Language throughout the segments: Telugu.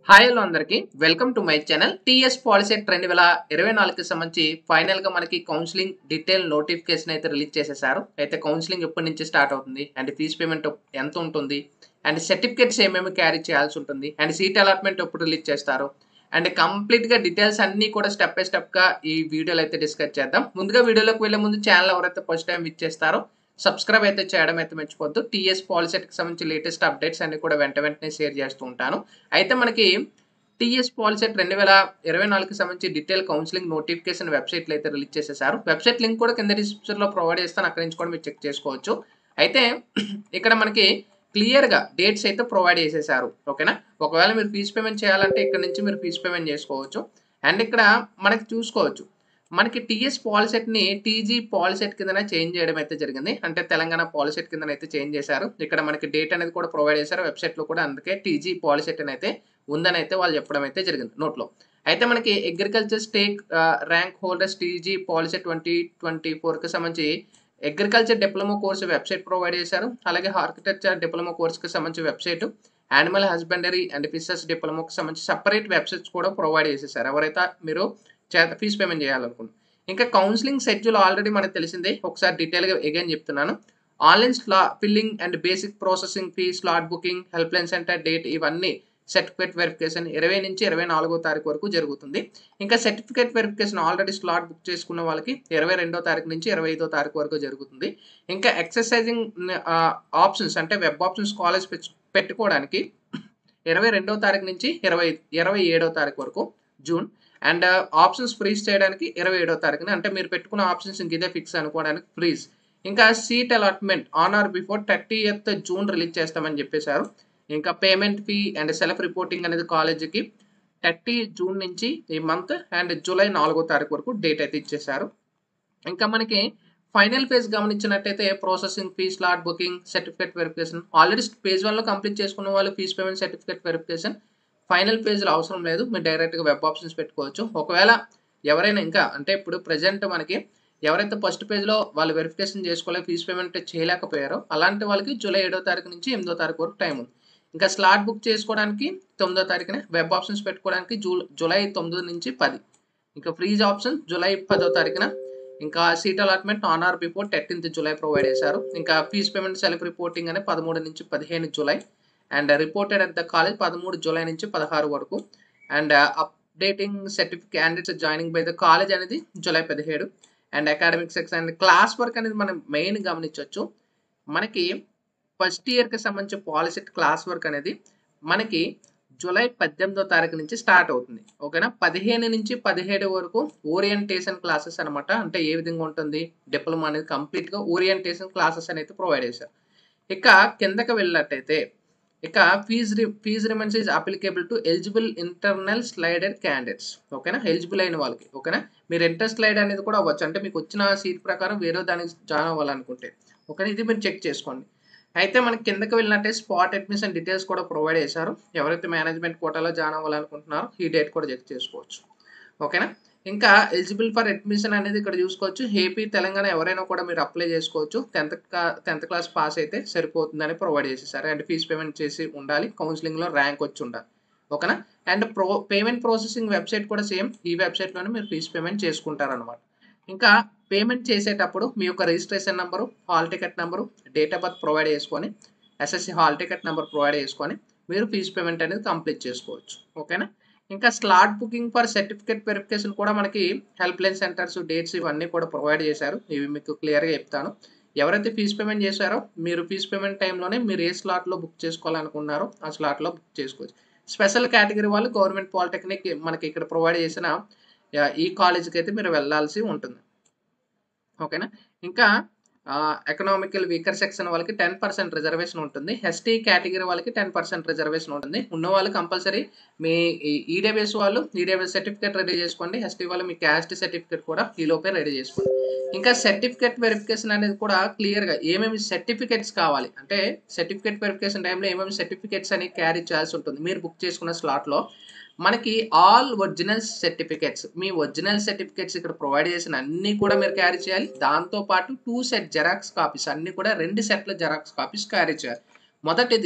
హాయ్ హలో అందరికి welcome to my channel TS Polycet రెండు వేల ఇరవై నాలుగుకి సంబంధించి ఫైనల్ గా మనకి కౌన్సిలింగ్ డీటెయిల్ నోటిఫికేషన్ అయితే రిలీజ్ చేసేసారు అయితే కౌన్సిలింగ్ ఎప్పటి నుంచి స్టార్ట్ అవుతుంది అండ్ ఫీజ్ పేమెంట్ ఎంత ఉంటుంది అండ్ సర్టిఫికేట్స్ ఏమేమి క్యారీ చేయాల్సి ఉంటుంది అండ్ సీట్ అలాట్మెంట్ ఎప్పుడు రిలీజ్ చేస్తారు అండ్ కంప్లీట్ గా డీటెయిల్స్ అన్ని కూడా స్టెప్ బై స్టెప్ గా ఈ వీడియోలో అయితే డిస్కస్ చేద్దాం ముందుగా వీడియోలోకి వెళ్ళే ముందు ఛానల్ ఎవరైతే ఫస్ట్ టైం విచ్ చేస్తారో సబ్స్క్రైబ్ అయితే చేయడం అయితే మర్చిపోద్దు టీఎస్ పాలిసెట్కి సంబంధించి లేటెస్ట్ అప్డేట్స్ అన్ని కూడా వెంట వెంటనే షేర్ చేస్తూ ఉంటాను అయితే మనకి టీఎస్ పాలిసెట్ రెండు వేల ఇరవై నాలుగుకి సంబంధించి డీటెయిల్ కౌన్సిలింగ్ నోటిఫికేషన్ వెబ్సైట్లు అయితే రిలీజ్ చేసేసారు వెబ్సైట్ లింక్ కూడా కింద డిస్క్రిప్షన్లో ప్రొవైడ్ చేస్తాను అక్కడి నుంచి కూడా మీరు చెక్ చేసుకోవచ్చు అయితే ఇక్కడ మనకి క్లియర్గా డేట్స్ అయితే ప్రొవైడ్ చేసేసారు ఓకేనా ఒకవేళ మీరు ఫీజు పేమెంట్ చేయాలంటే ఇక్కడ నుంచి మీరు ఫీజు పేమెంట్ చేసుకోవచ్చు అండ్ ఇక్కడ మనకి చూసుకోవచ్చు మనకి టీఎస్ పాలిసెట్ని టీజీ పాలిసెట్ కింద చేంజ్ చేయడం అయితే జరిగింది అంటే తెలంగాణ పాలిసెట్ కింద అయితే చేంజ్ చేశారు ఇక్కడ మనకి డేట్ అనేది కూడా ప్రొవైడ్ చేశారు వెబ్సైట్లో కూడా అందుకే టీజీ పాలిసెట్ అని అయితే ఉందని అయితే వాళ్ళు చెప్పడం అయితే జరిగింది నోట్లో అయితే మనకి agriculture state rank holders TG Polycet twenty twenty ఫోర్కి సంబంధించి agriculture diploma course website provide చేశారు అలాగే హార్టికల్చర్ డిప్లొమా కోర్సుకి సంబంధించి website animal husbandry and fishes డిప్లొమాకి సంబంధించి సపరేట్ వెబ్సైట్స్ కూడా ప్రొవైడ్ చేసేసారు ఎవరైతే మీరు చేత ఫీజు పేమెంట్ చేయాలనుకుంటున్నారు ఇంకా కౌన్సిలింగ్ షెడ్యూల్ ఆల్రెడీ మనకు తెలిసిందే ఒకసారి డీటెయిల్గా ఎగైన్ చెప్తున్నాను ఆన్లైన్ స్లా filling and basic processing fee slot booking helpline centre date ఇవన్నీ సర్టిఫికేట్ వెరిఫికేషన్ ఇరవై నుంచి ఇరవై నాలుగో తారీఖు వరకు జరుగుతుంది ఇంకా certificate verification already slot book చేసుకున్న వాళ్ళకి ఇరవై రెండో తారీఖు నుంచి ఇరవై ఐదో తారీఖు వరకు జరుగుతుంది ఇంకా ఎక్సర్సైజింగ్ ఆప్షన్స్ అంటే వెబ్ ఆప్షన్స్ కాలేజ్ పెట్టుకోవడానికి ఇరవై రెండో తారీఖు నుంచి ఇరవై ఇరవై ఏడో తారీఖు వరకు జూన్ అండ్ ఆప్షన్స్ ఫ్రీజ్ చేయడానికి ఇరవై ఏడో తారీఖున అంటే మీరు పెట్టుకున్న ఆప్షన్స్ ఇంక ఇదే ఫిక్స్ అనుకోవడానికి ఫ్రీజ్ ఇంకా seat allotment on or before thirtieth June release చేస్తామని చెప్పేశారు ఇంకా payment fee and self reporting అనేది కాలేజీకి థర్టీ జూన్ నుంచి ఈ మంత్ అండ్ జూలై నాలుగో తారీఖు వరకు డేట్ అయితే ఇచ్చేశారు ఇంకా మనకి ఫైనల్ ఫేజ్ గమనించినట్టయితే processing fee slot booking certificate verification already phase వన్లో కంప్లీట్ చేసుకున్న వాళ్ళు fees payment certificate verification final పేజ్లో అవసరం లేదు మీరు డైరెక్ట్గా వెబ్ ఆప్షన్స్ పెట్టుకోవచ్చు ఒకవేళ ఎవరైనా ఇంకా అంటే ఇప్పుడు ప్రజెంట్ మనకి ఎవరైతే ఫస్ట్ పేజ్లో వాళ్ళు వెరిఫికేషన్ చేసుకోలే ఫీజ్ పేమెంట్ చేయలేకపోయారో అలాంటి వాళ్ళకి జూలై ఏడో తారీఖు నుంచి ఎనిమిదో తారీఖు వరకు టైం ఉంది ఇంకా స్లాట్ బుక్ చేసుకోవడానికి తొమ్మిదో తారీఖున వెబ్ ఆప్షన్స్ పెట్టుకోవడానికి జూ జూలై తొమ్మిది నుంచి పది ఇంకా ఫ్రీజ్ ఆప్షన్ జూలై పదో తారీఖున ఇంకా seat allotment on or before thirteenth July provide చేశారు ఇంకా ఫీజ్ పేమెంట్ సెల్ఫ్ రిపోర్టింగ్ అనే పదమూడు నుంచి పదిహేను July and reported at the college పదమూడు జూలై నుంచి పదహారు వరకు and updating certificate candidates joining by the college అనేది జూలై పదిహేడు and academic section and class work అనేది మనం మెయిన్ గమనించవచ్చు మనకి ఫస్ట్ ఇయర్కి సంబంధించి పాలసీ క్లాస్ వర్క్ అనేది మనకి జూలై పద్దెనిమిదో తారీఖు నుంచి స్టార్ట్ అవుతుంది ఓకేనా పదిహేను నుంచి పదిహేడు వరకు ఓరియంటేషన్ క్లాసెస్ అనమాట అంటే ఏ విధంగా ఉంటుంది డిప్లొమా అనేది కంప్లీట్గా ఓరియంటేషన్ క్లాసెస్ అనేది ప్రొవైడ్ చేశారు ఇక కిందకి వెళ్ళినట్టయితే ఇక fees fees reimbursements is applicable to eligible internal slided candidates ఓకేనా ఎలిజిబుల్ అయిన వాళ్ళకి ఓకేనా మీరు ఇంటర్ స్లైడ్ అనేది కూడా అవ్వచ్చు అంటే మీకు వచ్చిన సీట్ ప్రకారం వేరే దానికి జాయిన్ అవ్వాలనుకుంటే ఓకేనా ఇది మీరు చెక్ చేసుకోండి అయితే మనకి కిందకి వెళ్ళినట్టే స్పాట్ అడ్మిషన్ డీటెయిల్స్ కూడా ప్రొవైడ్ చేశారు ఎవరైతే మేనేజ్మెంట్ కోటాలో జాయిన్ అవ్వాలనుకుంటున్నారో ఈ డేట్ కూడా చెక్ చేసుకోవచ్చు ఓకేనా ఇంకా ఎలిజిబుల్ ఫర్ అడ్మిషన్ అనేది ఇక్కడ చూసుకోవచ్చు ఏపీ తెలంగాణ ఎవరైనా కూడా మీరు అప్లై చేసుకోవచ్చు టెన్త్ టెన్త్ క్లాస్ పాస్ అయితే సరిపోతుందని ప్రొవైడ్ చేసేసారు అండ్ ఫీజ్ పేమెంట్ చేసి ఉండాలి కౌన్సిలింగ్లో ర్యాంక్ వచ్చి ఉండాలి ఓకేనా and pro payment processing website కూడా సేమ్ ఈ వెబ్సైట్లోనే మీరు ఫీజ్ పేమెంట్ చేసుకుంటారనమాట ఇంకా పేమెంట్ చేసేటప్పుడు మీ యొక్క registration number hall ticket number date of birth provide చేసుకొని SSC hall ticket number provide చేసుకొని మీరు ఫీజ్ పేమెంట్ అనేది కంప్లీట్ చేసుకోవచ్చు ఓకేనా ఇంకా slot booking for certificate verification కూడా మనకి హెల్ప్ లైన్ సెంటర్స్ డేట్స్ ఇవన్నీ కూడా ప్రొవైడ్ చేశారు ఇవి మీకు క్లియర్గా చెప్తాను ఎవరైతే ఫీజ్ పేమెంట్ చేశారో మీరు ఫీజ్ పేమెంట్ టైంలోనే మీరు ఏ స్లాట్లో బుక్ చేసుకోవాలనుకున్నారో ఆ స్లాట్లో బుక్ చేసుకోవచ్చు స్పెషల్ కేటగిరీ వాళ్ళు గవర్నమెంట్ పాలిటెక్నిక్ మనకి ఇక్కడ ప్రొవైడ్ చేసిన ఈ కాలేజీకి అయితే మీరు వెళ్ళాల్సి ఉంటుంది ఓకేనా ఇంకా ఎకనామికల్ వీకర్ సెక్షన్ వాళ్ళకి టెన్ పర్సెంట్ రిజర్వేషన్ ఉంటుంది ఎస్టీ కేటగిరీ వాళ్ళకి టెన్ పర్సెంట్ రిజర్వేషన్ ఉంటుంది ఉన్న వాళ్ళు కంపల్సరీ మీ ఈడబ్ల్యూఎస్ వాళ్ళు ఈడబ్ల్యూఎస్ సర్టిఫికేట్ రెడీ చేసుకోండి ఎస్టీ వాళ్ళు మీ క్యాస్ట్ సర్టిఫికేట్ కూడా ఈలోపే రెడీ చేసుకోండి ఇంకా సర్టిఫికేట్ వెరిఫికేషన్ అనేది కూడా క్లియర్గా ఏమేమి సర్టిఫికేట్స్ కావాలి అంటే సర్టిఫికేట్ వెరిఫికేషన్ టైంలో ఏమేమి సర్టిఫికేట్స్ అని క్యారీ చేయాల్సి ఉంటుంది మీరు బుక్ చేసుకున్న స్లాట్లో మనకి ఆల్ ఒరిజినల్ సర్టిఫికేట్స్ మీ ఒరిజినల్ సర్టిఫికేట్స్ ఇక్కడ ప్రొవైడ్ చేసిన అన్ని కూడా మీరు క్యారీ చేయాలి దాంతో పాటు టూ సెట్ జెరాక్స్ కాపీస్ అన్ని కూడా రెండు సెట్ల జెరాక్స్ కాపీస్ క్యారీ చేయాలి మొదటిది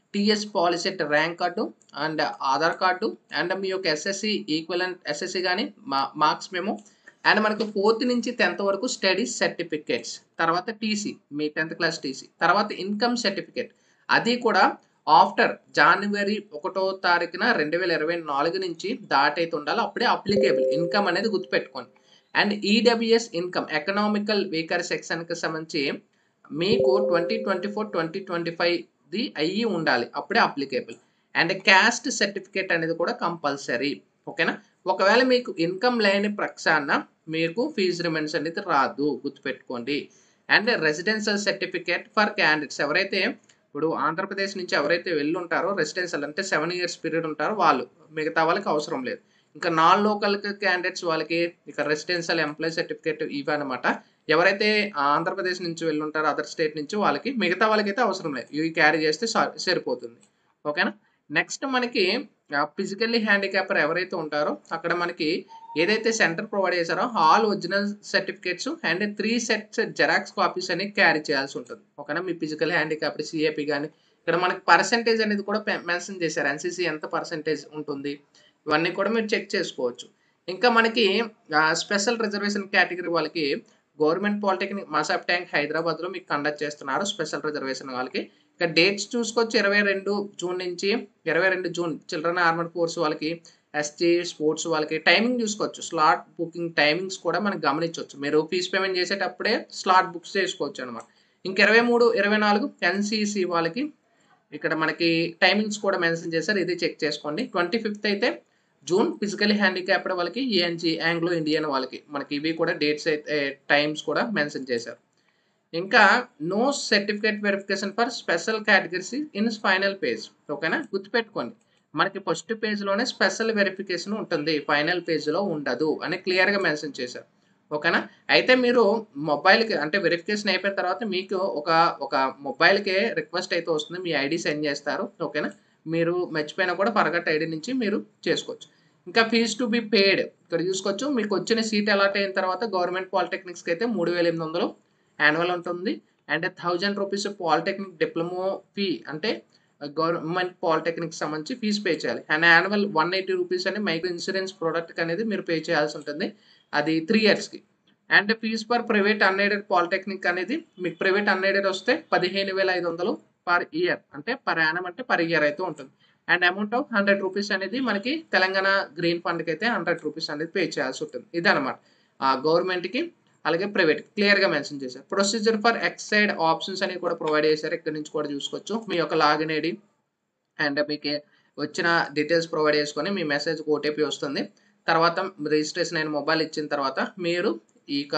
TS Polycet rank card and Aadhaar card and మీ యొక్క ఎస్ఎస్సి ఈక్వలెంట్ ఎస్ఎస్సి కానీ మా మార్క్స్ మేము అండ్ మనకు ఫోర్త్ నుంచి టెన్త్ వరకు స్టడీస్ సర్టిఫికేట్స్ తర్వాత టీసీ మీ టెన్త్ క్లాస్ టీసీ తర్వాత ఇన్కమ్ సర్టిఫికేట్ అది కూడా ఆఫ్టర్ జనవరి ఒకటో తారీఖున రెండు వేల ఇరవై నాలుగు నుంచి దాటైతే ఉండాలి అప్పుడే అప్లికేబుల్ ఇన్కమ్ అనేది గుర్తుపెట్టుకోండి and EWS income economical weaker సెక్షన్కి సంబంధించి మీకు twenty twenty four twenty twenty ఫైవ్ది అయ్యి ఉండాలి అప్పుడే అప్లికేబుల్ అండ్ క్యాస్ట్ సర్టిఫికేట్ అనేది కూడా కంపల్సరీ ఓకేనా ఒకవేళ మీకు ఇన్కమ్ లేని ప్రక్షాన మీకు ఫీజు రిమెంట్స్ అనేది రాదు గుర్తుపెట్టుకోండి and residential certificate for candidates ఎవరైతే ఇప్పుడు ఆంధ్రప్రదేశ్ నుంచి ఎవరైతే వెళ్ళి ఉంటారో రెసిడెన్షియల్ అంటే సెవెన్ ఇయర్స్ పీరియడ్ ఉంటారో వాళ్ళు మిగతా వాళ్ళకి అవసరం లేదు ఇంకా నాన్ లోకల్ క్యాండిడేట్స్ వాళ్ళకి ఇక రెసిడెన్షియల్ ఎంప్లాయ్ సర్టిఫికేట్ ఇవన్నమాట ఎవరైతే ఆంధ్రప్రదేశ్ నుంచి వెళ్ళి ఉంటారో అదర్ స్టేట్ నుంచి వాళ్ళకి మిగతా వాళ్ళకైతే అవసరం లేదు ఇవి క్యారీ చేస్తే సరిపోతుంది ఓకేనా నెక్స్ట్ మనకి ఫిజికల్లీ హ్యాండిక్యాపర్ ఎవరైతే ఉంటారో అక్కడ మనకి ఏదైతే సెంటర్ ప్రొవైడ్ చేశారో all original certificates and three sets xerox copies అని క్యారీ చేయాల్సి ఉంటుంది ఓకేనా మీ ఫిజికల్ హ్యాండిక్యాప్డ్ సిఏపి కానీ ఇక్కడ మనకి పర్సంటేజ్ అనేది కూడా మెన్షన్ చేశారు ఎన్సీసీ ఎంత పర్సంటేజ్ ఉంటుంది ఇవన్నీ కూడా మీరు చెక్ చేసుకోవచ్చు ఇంకా మనకి స్పెషల్ రిజర్వేషన్ కేటగిరీ వాళ్ళకి గవర్నమెంట్ పాలిటెక్నిక్ మసాబ్ ట్యాంక్ హైదరాబాద్లో మీకు కండక్ట్ చేస్తున్నారు స్పెషల్ రిజర్వేషన్ వాళ్ళకి ఇక డేట్స్ చూసుకోవచ్చు ఇరవై రెండు జూన్ నుంచి ఇరవై రెండు జూన్ చిల్డ్రన్ ఆర్మడ్ ఫోర్స్ వాళ్ళకి ఎస్టీ స్పోర్ట్స్ వాళ్ళకి టైమింగ్ చూసుకోవచ్చు స్లాట్ బుకింగ్ టైమింగ్స్ కూడా మనం గమనించవచ్చు మీరు ఫీజ్ పేమెంట్ చేసేటప్పుడే స్లాట్ బుక్స్ చేసుకోవచ్చు అనమాట ఇంక ఇరవై మూడు ఇరవై నాలుగు ఎన్సీసీ వాళ్ళకి ఇక్కడ మనకి టైమింగ్స్ కూడా మెన్షన్ చేశారు ఇది చెక్ చేసుకోండి ట్వంటీ ఫిఫ్త్ అయితే జూన్ ఫిజికలీ హ్యాండిక్యాప్డ్ వాళ్ళకి ఏఎన్జీ ఆంగ్లో ఇండియన్ వాళ్ళకి మనకి ఇవి కూడా డేట్స్ అయితే టైమ్స్ కూడా మెన్షన్ చేశారు ఇంకా no certificate verification for special categories in final phase ఓకేనా గుర్తుపెట్టుకోండి మనకి ఫస్ట్ పేజ్లోనే స్పెషల్ వెరిఫికేషన్ ఉంటుంది ఫైనల్ పేజ్లో ఉండదు అని క్లియర్గా మెన్షన్ చేశారు ఓకేనా అయితే మీరు మొబైల్కి అంటే వెరిఫికేషన్ అయిపోయిన తర్వాత మీకు ఒక ఒక మొబైల్కే రిక్వెస్ట్ అయితే వస్తుంది మీ ఐడి సెండ్ చేస్తారు ఓకేనా మీరు మర్చిపోయినా కూడా పరగట్ ఐడి నుంచి మీరు చేసుకోవచ్చు ఇంకా ఫీజ్ టు బి పేడ్ ఇక్కడ చూసుకోవచ్చు మీకు వచ్చిన సీట్ అలాట్ అయిన తర్వాత గవర్నమెంట్ పాలిటెక్నిక్స్కి అయితే మూడు వేల ఎనిమిది వందలు యాన్యువల్ ఉంటుంది and thousand rupees polytechnic diploma fee అంటే గవర్నమెంట్ పాలిటెక్నిక్ సంబంధించి ఫీజు పే చేయాలి and annual one eighty rupees అని మైక్రో ఇన్సూరెన్స్ ప్రోడక్ట్ అనేది మీరు పే చేయాల్సి ఉంటుంది అది త్రీ ఇయర్స్కి and fees per private unaided polytechnic అనేది మీకు ప్రైవేట్ అన్ఎయిడెడ్ వస్తే పదిహేను వేల ఐదు వందలు పర్ ఇయర్ అంటే పర్ యానం అంటే పర్ ఇయర్ అయితే ఉంటుంది and amount of hundred rupees అనేది మనకి తెలంగాణ గ్రీన్ ఫండ్కి అయితే హండ్రెడ్ రూపీస్ అనేది పే చేయాల్సి ఉంటుంది ఇదనమాట గవర్నమెంట్కి అలాగే ప్రైవేట్ క్లియర్గా మెన్షన్ చేశారు ప్రొసీజర్ ఫర్ ఎక్సైడ్ ఆప్షన్స్ అనేవి కూడా ప్రొవైడ్ చేశారు ఇక్కడ నుంచి కూడా చూసుకోవచ్చు మీ యొక్క లాగిన్ ఐడి అండ్ మీకు వచ్చిన డీటెయిల్స్ ప్రొవైడ్ చేసుకొని మీ మెసేజ్ ఓటీపీ వస్తుంది తర్వాత రిజిస్ట్రేషన్ అయిన మొబైల్ ఇచ్చిన తర్వాత మీరు ఇక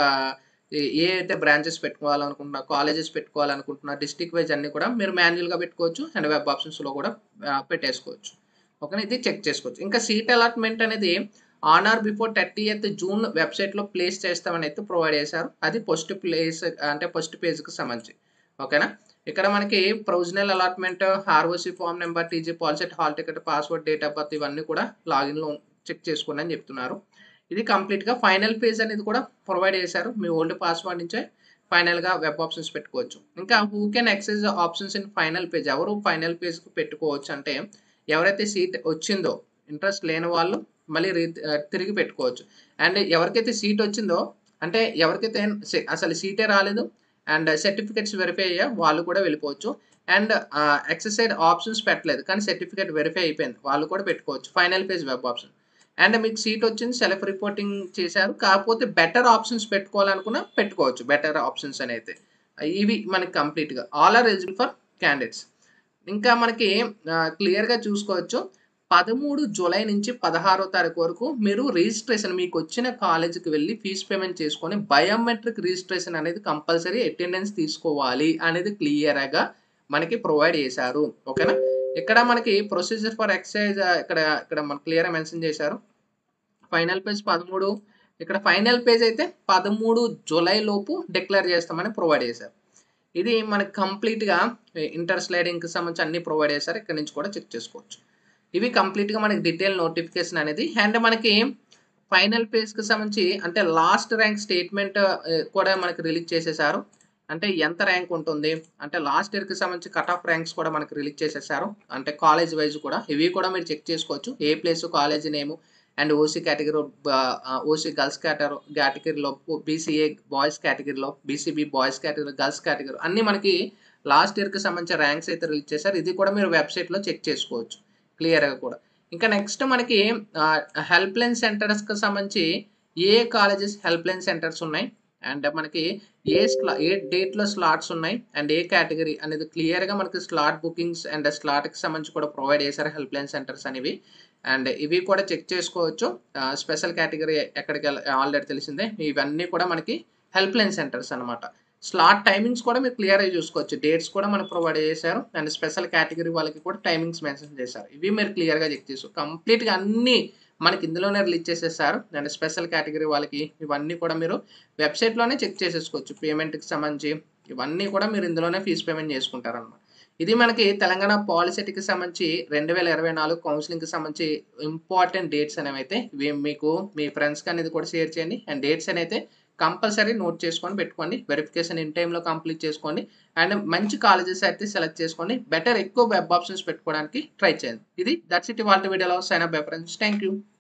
ఏ అయితే బ్రాంచెస్ పెట్టుకోవాలనుకుంటున్నా కాలేజెస్ పెట్టుకోవాలనుకుంటున్నా డిస్టిక్ వైజ్ అన్ని కూడా మీరు మాన్యువల్గా పెట్టుకోవచ్చు అండ్ వెబ్ ఆప్షన్స్లో కూడా పెట్టేసుకోవచ్చు ఓకేనా ఇది చెక్ చేసుకోవచ్చు ఇంకా సీట్ అలాట్మెంట్ అనేది on or before thirty eighth June వెబ్సైట్లో ప్లేస్ చేస్తామని అయితే ప్రొవైడ్ చేశారు అది ఫస్ట్ ప్లేస్ అంటే ఫస్ట్ పేజ్కి సంబంధించి ఓకేనా ఇక్కడ మనకి provisional allotment ROC form number TG Polycet hall ticket password date of birth ఇవన్నీ కూడా లాగిన్లో చెక్ చేసుకోండి అని చెప్తున్నారు ఇది కంప్లీట్గా ఫైనల్ పేజ్ అనేది కూడా ప్రొవైడ్ చేశారు మీ ఓల్డ్ పాస్వర్డ్ నుంచే ఫైనల్గా వెబ్ ఆప్షన్స్ పెట్టుకోవచ్చు ఇంకా who can exercise options in final phase ఎవరు ఫైనల్ పేజ్కి పెట్టుకోవచ్చు అంటే ఎవరైతే సీట్ వచ్చిందో ఇంట్రెస్ట్ లేని వాళ్ళు మళ్ళీ రీ తిరిగి పెట్టుకోవచ్చు అండ్ ఎవరికైతే సీట్ వచ్చిందో అంటే ఎవరికైతే అసలు సీటే రాలేదు అండ్ సర్టిఫికెట్స్ వెరిఫై అయ్యా వాళ్ళు కూడా వెళ్ళిపోవచ్చు అండ్ ఎక్సర్సైజ్ ఆప్షన్స్ పెట్టలేదు కానీ సర్టిఫికేట్ వెరిఫై అయిపోయింది వాళ్ళు కూడా పెట్టుకోవచ్చు final phase web option and మీకు సీట్ వచ్చింది సెల్ఫ్ రిపోర్టింగ్ చేశారు కాకపోతే బెటర్ ఆప్షన్స్ పెట్టుకోవాలనుకున్నా పెట్టుకోవచ్చు బెటర్ ఆప్షన్స్ అని అయితే ఇవి మనకి కంప్లీట్గా all are eligible for candidates ఇంకా మనకి క్లియర్గా చూసుకోవచ్చు పదమూడు జూలై నుంచి పదహారో తారీఖు వరకు మీరు రిజిస్ట్రేషన్ మీకు వచ్చిన కాలేజీకి వెళ్ళి ఫీజు పేమెంట్ చేసుకొని బయోమెట్రిక్ రిజిస్ట్రేషన్ అనేది కంపల్సరీ అటెండెన్స్ తీసుకోవాలి అనేది క్లియర్గా మనకి ప్రొవైడ్ చేశారు ఓకేనా ఇక్కడ మనకి ప్రొసీజర్ ఫర్ ఎక్సైజ్ ఇక్కడ ఇక్కడ మనకి క్లియర్గా మెన్షన్ చేశారు ఫైనల్ పేజ్ పదమూడు ఇక్కడ ఫైనల్ పేజ్ అయితే పదమూడు జూలై లోపు డిక్లేర్ చేస్తామని ప్రొవైడ్ చేశారు ఇది మనకి కంప్లీట్గా ఇంటర్ స్లైడింగ్కి సంబంధించి అన్ని ప్రొవైడ్ చేశారు ఇక్కడ నుంచి కూడా చెక్ చేసుకోవచ్చు ఇవి కంప్లీట్గా మనకి డీటెయిల్ నోటిఫికేషన్ అనేది అండ్ మనకి ఫైనల్ పేజ్కి సంబంధించి అంటే లాస్ట్ ర్యాంక్ స్టేట్మెంట్ కూడా మనకి రిలీజ్ చేసేసారు అంటే ఎంత ర్యాంక్ ఉంటుంది అంటే లాస్ట్ ఇయర్కి సంబంధించి కట్ ఆఫ్ ర్యాంక్స్ కూడా మనకి రిలీజ్ చేసేసారు అంటే కాలేజ్ వైజ్ కూడా ఇవి కూడా మీరు చెక్ చేసుకోవచ్చు ఏ place college name and OC category OC girls category కేటగిరీలో బీసీఏ బాయ్స్ కేటగిరీలో BCB boys category girls category అన్నీ మనకి లాస్ట్ ఇయర్కి సంబంధించిన ర్యాంక్స్ అయితే రిలీజ్ చేశారు ఇది కూడా మీరు వెబ్సైట్లో చెక్ చేసుకోవచ్చు క్లియర్గా కూడా ఇంకా నెక్స్ట్ మనకి హెల్ప్ లైన్ సెంటర్స్కి సంబంధించి ఏ కాలేజెస్ హెల్ప్ లైన్ సెంటర్స్ ఉన్నాయి అండ్ మనకి ఏ స్లా ఏ డేట్లో స్లాట్స్ ఉన్నాయి అండ్ ఏ కేటగిరీ అనేది క్లియర్గా మనకి స్లాట్ బుకింగ్స్ అండ్ స్లాట్కి సంబంధించి కూడా ప్రొవైడ్ చేశారు హెల్ప్ లైన్ సెంటర్స్ అనేవి అండ్ ఇవి కూడా చెక్ చేసుకోవచ్చు స్పెషల్ కేటగిరీ ఎక్కడికి ఆల్రెడీ తెలిసిందే ఇవన్నీ కూడా మనకి హెల్ప్ లైన్ సెంటర్స్ అనమాట స్లాట్ టైమింగ్స్ కూడా మీరు క్లియర్గా చూసుకోవచ్చు డేట్స్ కూడా మనకు ప్రొవైడ్ చేశారు అండ్ స్పెషల్ కేటగిరీ వాళ్ళకి కూడా టైమింగ్స్ మెన్షన్ చేశారు ఇవి మీరు క్లియర్గా చెక్ చేసుకో కంప్లీట్గా అన్ని మనకి ఇందులోనే రిలీజ్ చేసేసారు అండ్ స్పెషల్ కేటగిరీ వాళ్ళకి ఇవన్నీ కూడా మీరు వెబ్సైట్లోనే చెక్ చేసేసుకోవచ్చు పేమెంట్కి సంబంధించి ఇవన్నీ కూడా మీరు ఇందులోనే ఫీజు పేమెంట్ చేసుకుంటారన్నమాట ఇది మనకి తెలంగాణ పాలిసెట్కి సంబంధించి రెండు వేల ఇరవై నాలుగు కౌన్సిలింగ్కి సంబంధించి ఇంపార్టెంట్ డేట్స్ అనేవి అయితే ఇవి మీకు మీ ఫ్రెండ్స్కి అనేది కూడా షేర్ చేయండి అండ్ డేట్స్ అనేది కంపల్సరీ నోట్ చేసుకొని పెట్టుకోండి వెరిఫికేషన్ ఇన్ టైంలో కంప్లీట్ చేసుకోండి అండ్ మంచి కాలేజెస్ అయితే సెలెక్ట్ చేసుకోండి బెటర్ ఎక్కువ వెబ్ ఆప్షన్స్ పెట్టుకోవడానికి ట్రై చేయండి ఇది దట్స్ ఇట్ వాళ్ళ వీడియోలో sign up friends thank you